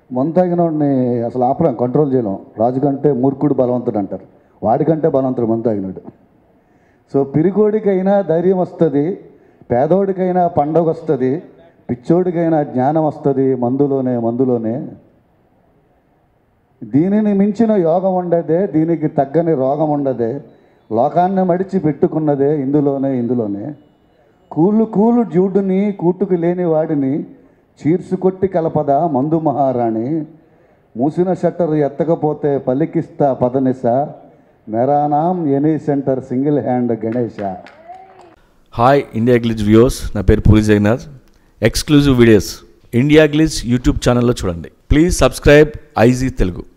మందు తాగినోడిని అసలు ఆపలేం కంట్రోల్ చేయలేం రాజు కంటే మూర్ఖుడు బలవంతుడు అంటారు వాడికంటే బలవంతుడు మందు తాగినాడు సో పిరిగోడికైనా ధైర్యం వస్తుంది పేదోడికైనా పండగ వస్తుంది పిచ్చోడికైనా జ్ఞానం వస్తుంది మందులోనే మందులోనే దీనిని మించిన యోగం ఉండదే దీనికి తగ్గని రోగం ఉండదే లోకాన్ని మడిచి పెట్టుకున్నదే ఇందులోనే ఇందులోనే కూలు కూలు జూడుని కూటుకు లేని వాడిని చీర్చుకొట్టి కలపద మందు మహారాణి మూసిన షట్టర్ ఎత్తకపోతే పలికిస్తా పదనిస మెరానాం any centre single hand Ganesha hi India glitz viewers నా పేరు Puri Jagannadh exclusive videos India glitz YouTube ఛానల్లో చూడండి ప్లీజ్ సబ్స్క్రైబ్ ఐజీ తెలుగు